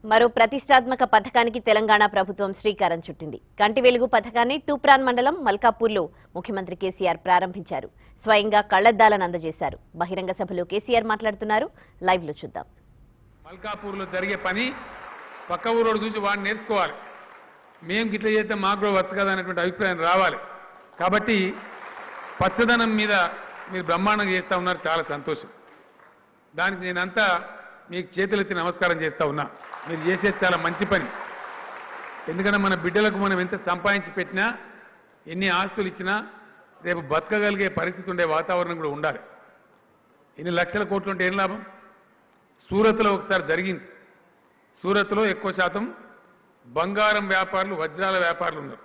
మరో ప్రతిష్టాత్మక పథకానికి తెలంగాణ ప్రభుత్వం శ్రీకారం చుట్టింది కంటి వెలుగు పథకాన్ని తూప్రాన్ మండలం మల్కాపూర్లో ముఖ్యమంత్రి కేసీఆర్ ప్రారంభించారు స్వయంగా కళ్లద్దాలను అందజేశారు బహిరంగ సభలో కేసీఆర్ మాట్లాడుతున్నారు లైవ్ లో చూద్దాం మల్కాపూర్లో జరిగే పని పక్క ఊరోడు చూసి వాడిని నేర్చుకోవాలి మేము గిట్ల చేస్తే మాకు కూడా వచ్చు కదా అనేటువంటి అభిప్రాయం రావాలి కాబట్టి పచ్చదనం మీద మీరు బ్రహ్మాండంగా చేస్తూ ఉన్నారు చాలా సంతోషం దానికి నేనంతా మీకు చేతులెత్తి నమస్కారం చేస్తా ఉన్నా మీరు చేసేది చాలా మంచి పని ఎందుకంటే మన బిడ్డలకు మనం ఎంత సంపాదించి పెట్టినా ఎన్ని ఆస్తులు ఇచ్చినా రేపు బతకగలిగే పరిస్థితి ఉండే వాతావరణం కూడా ఉండాలి ఎన్ని లక్షల కోట్లు ఉంటే ఏం లాభం సూరత్లో ఒకసారి జరిగింది సూరత్లో ఎక్కువ శాతం బంగారం వ్యాపారులు వజ్రాల వ్యాపారులు ఉన్నారు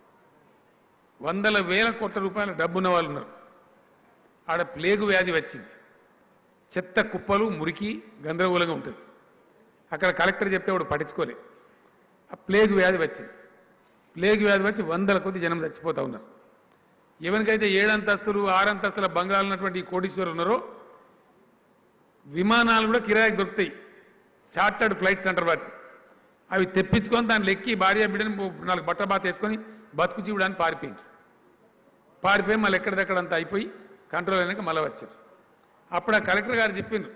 వందల వేల కోట్ల రూపాయల డబ్బున్న వాళ్ళు ఉన్నారు ఆడ ప్లేగు వ్యాధి వచ్చింది చెత్త కుప్పలు మురికి గందరగోళంగా ఉంటుంది అక్కడ కలెక్టర్ చెప్తే వాడు పట్టించుకోలే ఆ ప్లేగు వ్యాధి వచ్చింది ప్లేగు వ్యాధి వచ్చి వందల కొద్ది జనం చచ్చిపోతా ఉన్నారు ఎవరికైతే ఏడంతస్తులు ఆరంతస్తుల బంగాళాలు ఉన్నటువంటి ఈ కోటీశ్వరులు ఉన్నారో విమానాలు కూడా కిరాయికి దొరుకుతాయి చార్టర్డ్ ఫ్లైట్స్ అంటారు వాటిని అవి తెప్పించుకొని దాన్ని లెక్కి భార్య బిడ్డని నాలుగు బట్ట బాత వేసుకొని బతుకు జీవుడానికి పారిపోయింది పారిపోయి మళ్ళీ ఎక్కడిదక్కడ అంతా అయిపోయి కంట్రోల్ అయినాక మళ్ళీ వచ్చారు అప్పుడు ఆ కలెక్టర్ గారు చెప్పిండ్రు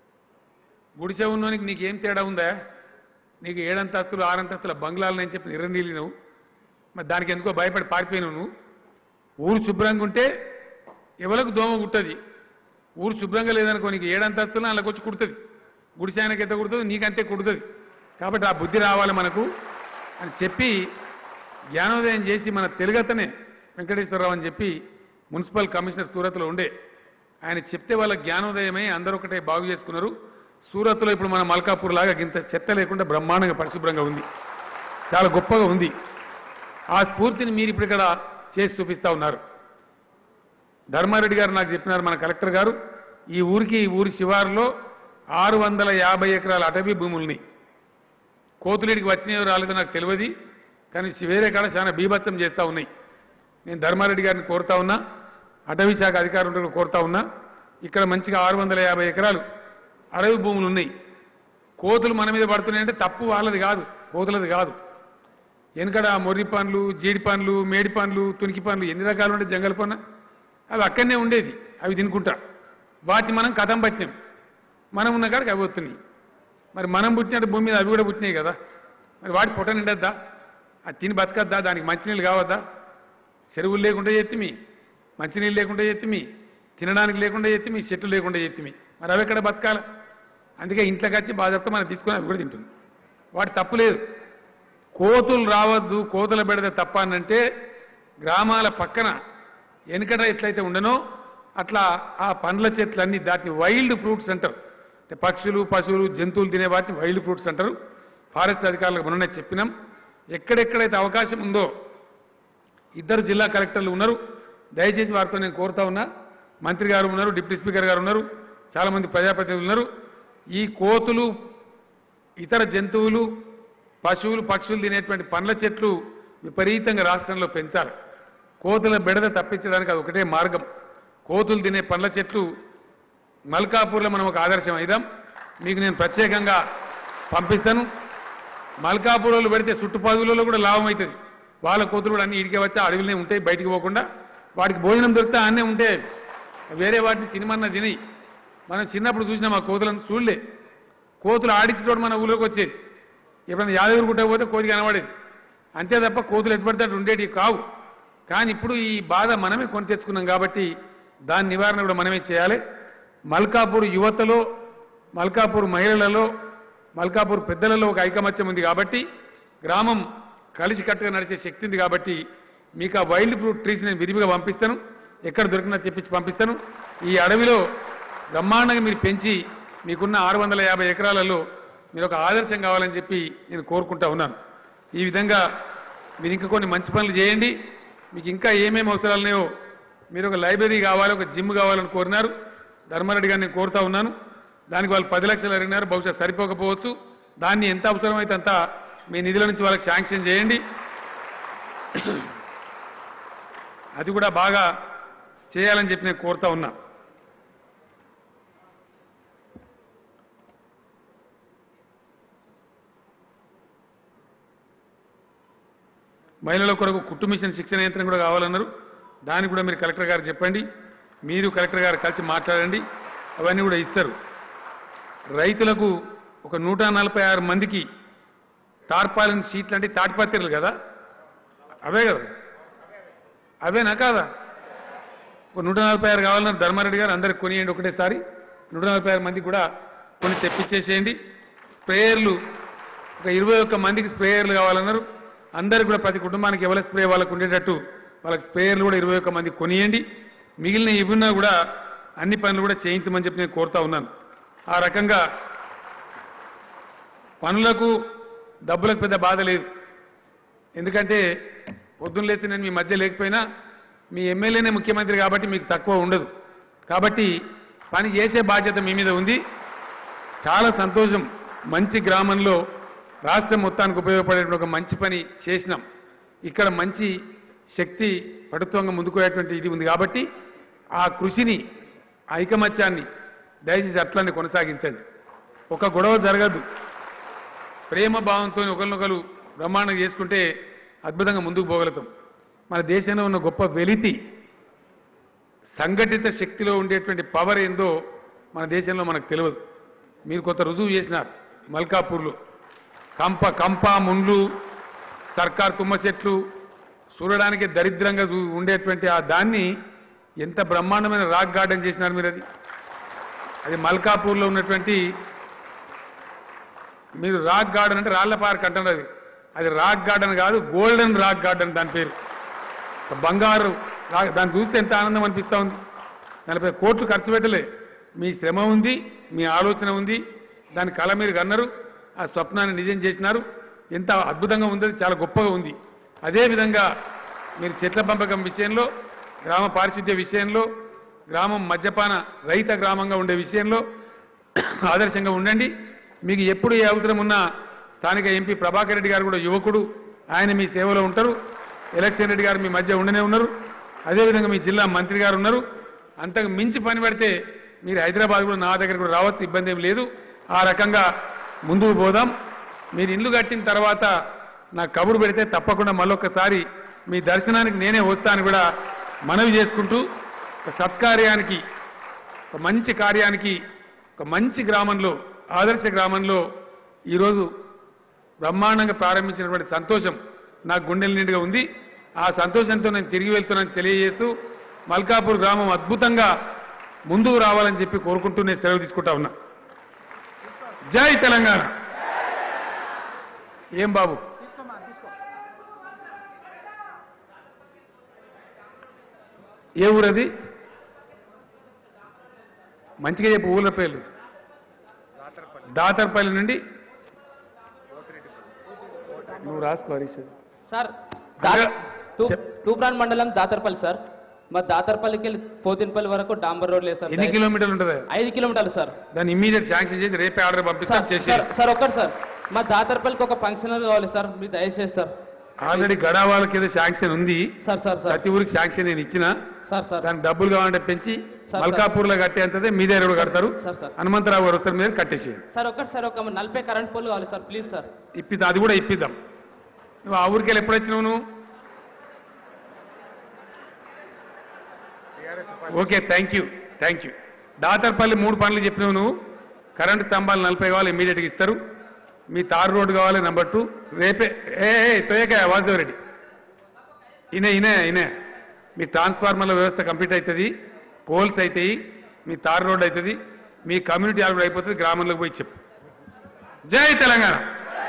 గుడిసె ఉన్నోనికి నీకేం తేడా ఉందా నీకు ఏడంతస్తులు ఆరంతస్తుల బంగ్లాలు నేను చెప్పి నిరండీలి నువ్వు మరి దానికి ఎందుకో భయపడి పారిపోయినావు నువ్వు ఊరు శుభ్రంగా ఉంటే ఎవరికి దోమ కుట్టది ఊరు శుభ్రంగా లేదనుకో నీకు ఏడంతస్తులు అందులోకి వచ్చి కుడుతుంది గుడిసె ఆయనకి ఎంత కుడుతుంది నీకంతే కుడుతుంది కాబట్టి ఆ బుద్ధి రావాలి మనకు అని చెప్పి జ్ఞానోదయం చేసి మన తెలుగతనే వెంకటేశ్వరరావు అని చెప్పి మున్సిపల్ కమిషనర్ సూరత్లో ఉండే ఆయన చెప్తే వాళ్ళ జ్ఞానోదయమై అందరూ ఒకటే బాగు చేసుకున్నారు సూరత్లో ఇప్పుడు మన మల్కాపూర్ లాగా ఇంత చెత్త లేకుండా బ్రహ్మాండంగా పరిశుభ్రంగా ఉంది చాలా గొప్పగా ఉంది ఆ స్ఫూర్తిని మీరు ఇప్పుడు ఇక్కడ చేసి చూపిస్తా ఉన్నారు ధర్మారెడ్డి గారు నాకు చెప్పినారు మన కలెక్టర్ గారు ఈ ఊరికి ఈ ఊరి శివారులో ఆరు వందల యాభై ఎకరాల అటవీ భూముల్ని కోతులేడికి వచ్చినాయో రాలేదో నాకు తెలియదు కానీ వేరే కాడ చాలా బీభత్సం చేస్తూ ఉన్నాయి నేను ధర్మారెడ్డి గారిని కోరుతా ఉన్నా అటవీ శాఖ అధికారులను కోరుతా ఉన్నా ఇక్కడ మంచిగా ఆరు వందల యాభై ఎకరాలు అడవి భూములు ఉన్నాయి కోతులు మన మీద పడుతున్నాయంటే తప్పు వాళ్ళది కాదు కోతులది కాదు వెనకడ మొర్రి పండ్లు జీడి పండ్లు మేడి పండ్లు తునికి పండ్లు ఎన్ని రకాలు ఉంటే జంగల పన్న అవి అక్కడనే ఉండేది అవి తినుకుంటా వాటిని మనం కథం పట్టినాం మనం ఉన్న కాడికి అవి వస్తున్నాయి మరి మనం పుట్టినట్టు భూమి మీద అవి కూడా పుట్టినాయి కదా మరి వాటి పొట్ట నిండద్దా అది తిని బతకద్దా దానికి మంచినీళ్ళు కావద్దా చెరువులు లేకుండా ఎత్తిమి మంచినీళ్ళు లేకుండా ఎత్తిమి తినడానికి లేకుండా ఎత్తిమి చెట్లు లేకుండా ఎత్తిమి మరి అవి ఎక్కడ బతకాల అందుకే ఇంట్లోకి వచ్చి బాధ్యత మనం తీసుకుని అవి కూడా తింటుంది వాటి తప్పు లేదు కోతులు రావద్దు కోతుల బెడద తప్ప అనంటే గ్రామాల పక్కన వెనుకట ఎట్లయితే ఉండనో అట్లా ఆ పండ్ల చెట్లన్నీ దాటిని వైల్డ్ ఫ్రూట్స్ అంటారు అంటే పక్షులు పశువులు జంతువులు తినే వాటిని వైల్డ్ ఫ్రూట్స్ అంటారు ఫారెస్ట్ అధికారులకు మొన్ననే చెప్పినాం ఎక్కడెక్కడైతే అవకాశం ఉందో ఇద్దరు జిల్లా కలెక్టర్లు ఉన్నారు దయచేసి వారితో నేను కోరుతా ఉన్నా మంత్రి గారు ఉన్నారు డిప్యూటీ స్పీకర్ గారు ఉన్నారు చాలా మంది ప్రజాప్రతినిధులు ఉన్నారు ఈ కోతులు ఇతర జంతువులు పశువులు పక్షులు తినేటువంటి పండ్ల చెట్లు విపరీతంగా రాష్ట్రంలో పెంచాలి కోతుల బెడద తప్పించడానికి అది ఒకటే మార్గం కోతులు తినే పండ్ల చెట్లు మల్కాపూర్లో మనం ఒక ఆదర్శం అయిదాం మీకు నేను ప్రత్యేకంగా పంపిస్తాను మల్కాపూర్ వాళ్ళు పెడితే చుట్టుపదులలో కూడా లాభం అవుతుంది వాళ్ళ కోతులు కూడా అన్ని ఇడికే వచ్చి అడవిలోనే ఉంటాయి బయటికి పోకుండా వాటికి భోజనం దొరికితే అన్నే ఉంటే వేరే వాటిని తినమన్నా తిని మనం చిన్నప్పుడు చూసినాం ఆ కోతులను చూడలే కోతులు ఆడించడం మన ఊళ్ళోకి వచ్చేది ఎప్పుడైనా యాదగిరి గుట్ట పోతే కోతి కనబడేది అంతే తప్ప కోతులు ఎటుపడితే అటు ఉండేటివి కావు కానీ ఇప్పుడు ఈ బాధ మనమే కొని తెచ్చుకున్నాం కాబట్టి దాని నివారణ కూడా మనమే చేయాలి మల్కాపూర్ యువతలో మల్కాపూర్ మహిళలలో మల్కాపూర్ పెద్దలలో ఒక ఐకమత్యం ఉంది కాబట్టి గ్రామం కలిసికట్టుగా నడిచే శక్తి ఉంది కాబట్టి మీకు ఆ వైల్డ్ ఫ్రూట్ ట్రీస్ నేను విరివిగా పంపిస్తాను ఎక్కడ దొరికినా తెప్పించి పంపిస్తాను ఈ అడవిలో బ్రహ్మాండంగా మీరు పెంచి మీకున్న ఆరు వందల యాభై ఎకరాలలో మీరు ఒక ఆదర్శం కావాలని చెప్పి నేను కోరుకుంటా ఉన్నాను ఈ విధంగా మీరు ఇంకా కొన్ని మంచి పనులు చేయండి మీకు ఇంకా ఏమేమి అవసరాలున్నాయో మీరు ఒక లైబ్రరీ కావాలి ఒక జిమ్ కావాలని కోరినారు ధర్మారెడ్డి గారిని నేను కోరుతా ఉన్నాను దానికి వాళ్ళు పది లక్షలు అడిగినారు బహుశా సరిపోకపోవచ్చు దాన్ని ఎంత అవసరమైతే అంత మీ నిధుల నుంచి వాళ్ళకి శాంక్షన్ చేయండి అది కూడా బాగా చేయాలని చెప్పి నేను కోరుతా ఉన్నా మహిళల కొరకు కుట్టు మిషన్ శిక్షణ యంత్రం కూడా కావాలన్నారు దానికి కూడా మీరు కలెక్టర్ గారు చెప్పండి మీరు కలెక్టర్ గారు కలిసి మాట్లాడండి అవన్నీ కూడా ఇస్తారు రైతులకు ఒక నూట నలభై ఆరు మందికి టార్పాలిన్ షీట్లు అంటే తాటిపత్రిలు కదా అవే కదా అవేనా కాదా ఒక నూట నలభై ఆరు కావాలన్నారు ధర్మారెడ్డి గారు అందరికి కొనియండి ఒకటేసారి నూట నలభై ఆరు మందికి కూడా కొన్ని తెప్పించేసేయండి స్ప్రేయర్లు ఒక ఇరవై ఒక్క మందికి స్ప్రేయర్లు కావాలన్నారు అందరికి కూడా ప్రతి కుటుంబానికి ఎవరి స్ప్రే వాళ్ళకు ఉండేటట్టు వాళ్ళకి స్ప్రేయర్లు కూడా ఇరవై ఒక్క మందికి కొనియండి మిగిలిన ఇవ్వన్నా కూడా అన్ని పనులు కూడా చేయించమని చెప్పి నేను కోరుతా ఉన్నాను ఆ రకంగా పనులకు డబ్బులకు పెద్ద బాధ లేదు ఎందుకంటే పొద్దున్న లేచి నేను మీ మధ్య లేకపోయినా మీ ఎమ్మెల్యేనే ముఖ్యమంత్రి కాబట్టి మీకు తక్కువ ఉండదు కాబట్టి పని చేసే బాధ్యత మీ మీద ఉంది చాలా సంతోషం మంచి గ్రామంలో రాష్ట్రం మొత్తానికి ఉపయోగపడేటువంటి ఒక మంచి పని చేసినాం ఇక్కడ మంచి శక్తి పటుత్వంగా ముందుకోయేటువంటి ఇది ఉంది కాబట్టి ఆ కృషిని ఆ ఐకమత్యాన్ని దయచేసి అట్లనే కొనసాగించండి ఒక గొడవ జరగదు ప్రేమ భావంతో ఒకరినొకరు బ్రహ్మాండంగా చేసుకుంటే అద్భుతంగా ముందుకు పోగలుగుతాం మన దేశంలో ఉన్న గొప్ప వెలితి సంఘటిత శక్తిలో ఉండేటువంటి పవర్ ఏందో మన దేశంలో మనకు తెలియదు మీరు కొంత రుజువు చేసినారు మల్కాపూర్లో కంప కంప ముండ్లు సర్కార్ తుమ్మ చెట్లు చూడడానికి దరిద్రంగా చూ- ఉండేటువంటి ఆ దాన్ని ఎంత బ్రహ్మాండమైన రాక్ గార్డెన్ చేసినారు మీరు అది అది మల్కాపూర్లో ఉన్నటువంటి మీరు రాక్ గార్డెన్ అంటే రాళ్ల పార్క్ అంటున్నారు అది అది రాక్ గార్డెన్ కాదు గోల్డెన్ రాక్ గార్డెన్ దాని పేరు ఒక బంగారు రా- దాన్ని చూస్తే ఎంత ఆనందం అనిపిస్తా ఉంది నలభై కోట్లు ఖర్చు పెట్టలే మీ శ్రమ ఉంది మీ ఆలోచన ఉంది దాని కళ మీరు కన్నారు ఆ స్వప్నాన్ని నిజం చేసినారు ఎంత అద్భుతంగా ఉంది అది చాలా గొప్పగా ఉంది అదేవిధంగా మీరు చెట్ల పెంపకం విషయంలో గ్రామ పారిశుద్ధ్య విషయంలో గ్రామం మద్యపాన రహిత గ్రామంగా ఉండే విషయంలో ఆదర్శంగా ఉండండి మీకు ఎప్పుడు ఏ అవసరం ఉన్నా స్థానిక ఎంపీ ప్రభాకర్ రెడ్డి గారు కూడా యువకుడు ఆయన మీ సేవలో ఉంటారు ఎలక్షన్ రెడ్డి గారు మీ మధ్య ఉండనే ఉన్నారు అదేవిధంగా మీ జిల్లా మంత్రి గారు ఉన్నారు అంతకు మించి పని పడితే మీరు హైదరాబాద్ కూడా నా దగ్గర కూడా రావచ్చు ఇబ్బంది ఏం లేదు ఆ రకంగా ముందుకు పోదాం మీరు ఇల్లు కట్టిన తర్వాత నాకు కబురు పెడితే తప్పకుండా మళ్ళొక్కసారి మీ దర్శనానికి నేనే వస్తాను కూడా మనవి చేసుకుంటూ ఒక సత్కార్యానికి ఒక మంచి కార్యానికి ఒక మంచి గ్రామంలో ఆదర్శ గ్రామంలో ఈరోజు బ్రహ్మాండంగా ప్రారంభించినటువంటి సంతోషం నాకు గుండెల నిండుగా ఉంది ఆ సంతోషంతో నేను తిరిగి వెళ్తున్నానని తెలియజేస్తూ మల్కాపూర్ గ్రామం అద్భుతంగా ముందుకు రావాలని చెప్పి కోరుకుంటూ నేను సెలవు తీసుకుంటా ఉన్నా జై తెలంగాణ ఏం బాబు ఏ ఊరది మంచిగా చెప్పు ఊళ్ళ పేర్లు దాతర్పల్లి నుండి నువ్వు రాసుకో హరీష్ సార్ అదే, దా- తూ- చెప్. తూప్రాన్ మండలం దాతర్పల్లి సార్ మా దాతర్పల్లికి వెళ్ళి పోతినపల్లి వరకు డాంబర్ రోడ్ లేదు సార్ ఎన్ని కిలోమీటర్లు ఉంటుంది ఐదు కిలోమీటర్లు సార్ దాన్ని ఇమ్మీడియట్ శాంక్షన్ చేసి రేపే ఆర్డర్ పంపిస్తాం సార్ చేసి సార్- సార్ ఒక్కటి సార్ మా దాతర్పల్లికి ఒక ఫంక్షన్ హాల్ కావాలి సార్ మీరు దయచేసి సార్ ఆల్రెడీ గడావాళ్ళకి ఏదో శాంక్షన్ ఉంది సార్ సార్ సార్ ప్రతి ఊరికి శాంక్షన్ నేను ఇచ్చిన సార్ సార్ దానికి డబ్బులు కావాలంటే పెంచి సార్. మల్కాపూర్ లో కట్టేంతదే మీ దగ్గర కూడా కడతారు సార్ సార్ హనుమంతరావు గారు వస్తారు మీరు కట్టేసేయండి సార్ ఒక్కటి సార్ ఒక నలభై కరెంట్ పోల్ కావాలి సార్ ప్లీజ్ సార్ ఇప్పిద్దాం అది కూడా ఇప్పిద్దాం నువ్వు ఆ ఊరికి వెళ్ళి ఎప్పుడు వచ్చినావు నువ్వు okay thank you thank you Datarpalli మూడు పనులు చెప్పినావు నువ్వు కరెంటు స్తంభాలు నలభై కావాలి ఇమీడియట్గా ఇస్తారు మీ తారు రోడ్డు కావాలి నెంబర్ టూ రేపే ఏ ఏ, తోయక వాసుదేవరెడ్డి ఇనే ఇనే ఇనే మీ ట్రాన్స్ఫార్మర్ల వ్యవస్థ కంప్లీట్ అవుతుంది పోల్స్ అవుతాయి మీ తారు రోడ్డు అవుతుంది మీ కమ్యూనిటీ హాల్ కూడా అయిపోతుంది గ్రామంలోకి పోయి చెప్పు జై తెలంగాణ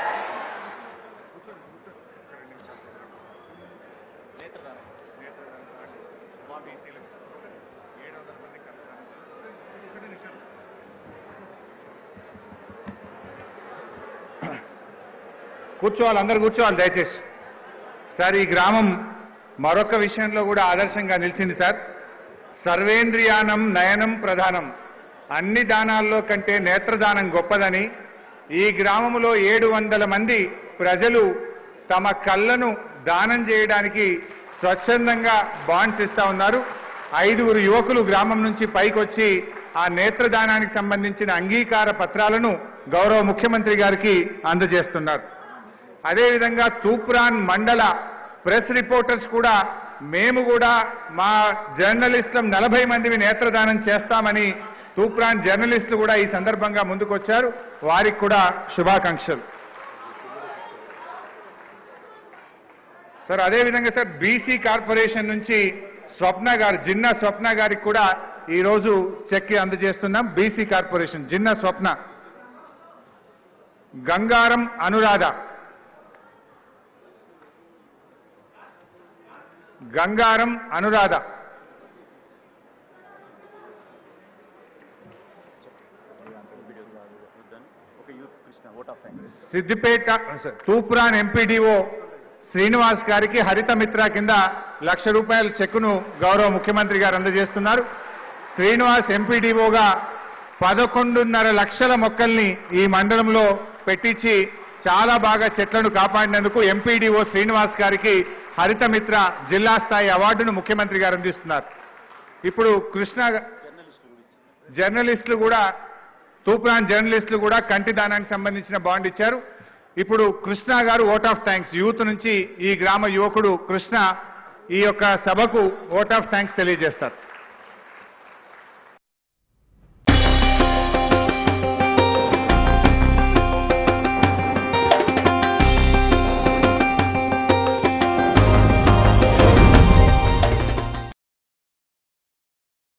కూర్చోవాలి అందరు కూర్చోవాలి దయచేసి సార్ ఈ గ్రామం మరొక విషయంలో కూడా ఆదర్శంగా నిలిచింది సార్ సర్వేంద్రియానం నయనం ప్రధానం అన్ని దానాల్లో కంటే నేత్రదానం గొప్పదని ఈ గ్రామంలో ఏడు వందల మంది ప్రజలు తమ కళ్ళను దానం చేయడానికి స్వచ్ఛందంగా బాండ్స్ ఇస్తా ఉన్నారు ఐదుగురు యువకులు గ్రామం నుంచి పైకొచ్చి ఆ నేత్రదానానికి సంబంధించిన అంగీకార పత్రాలను గౌరవ ముఖ్యమంత్రి గారికి అందజేస్తున్నారు అదేవిధంగా తూప్రాన్ మండల ప్రెస్ రిపోర్టర్స్ కూడా మేము కూడా మా జర్నలిస్టులం నలభై మందిని నేత్రదానం చేస్తామని తూప్రాన్ జర్నలిస్టులు కూడా ఈ సందర్భంగా ముందుకొచ్చారు వారికి కూడా శుభాకాంక్షలు సార్ అదేవిధంగా సార్ బీసీ కార్పొరేషన్ నుంచి స్వప్న గారు జిన్నా స్వప్న గారికి కూడా ఈ రోజు చెక్ అందజేస్తున్నాం BC corporation Jinna Swapna Gangaram Anuradha Gangaram Anuradha Siddipet Toopran MPDO Srinivas గారికి హరిత మిత్ర కింద లక్ష రూపాయల చెక్కును గౌరవ ముఖ్యమంత్రి గారు అందజేస్తున్నారు శ్రీనివాస్ ఎంపీడీఓగా పదకొండున్నర లక్షల మొక్కల్ని ఈ మండలంలో పెట్టించి చాలా బాగా చెట్లను కాపాడినందుకు ఎంపీడీఓ శ్రీనివాస్ గారికి హరిత మిత్ర జిల్లా స్థాయి అవార్డును ముఖ్యమంత్రి గారు అందిస్తున్నారు ఇప్పుడు కృష్ణ జర్నలిస్టులు కూడా తూప్రాన్ జర్నలిస్టులు కూడా కంటి దానానికి సంబంధించిన బాండ్ ఇచ్చారు ఇప్పుడు కృష్ణ గారు ఓట్ ఆఫ్ థ్యాంక్స్ యూత్ నుంచి ఈ గ్రామ యువకుడు కృష్ణ ఈ యొక్క సభకు ఓట్ ఆఫ్ థ్యాంక్స్ తెలియజేస్తారు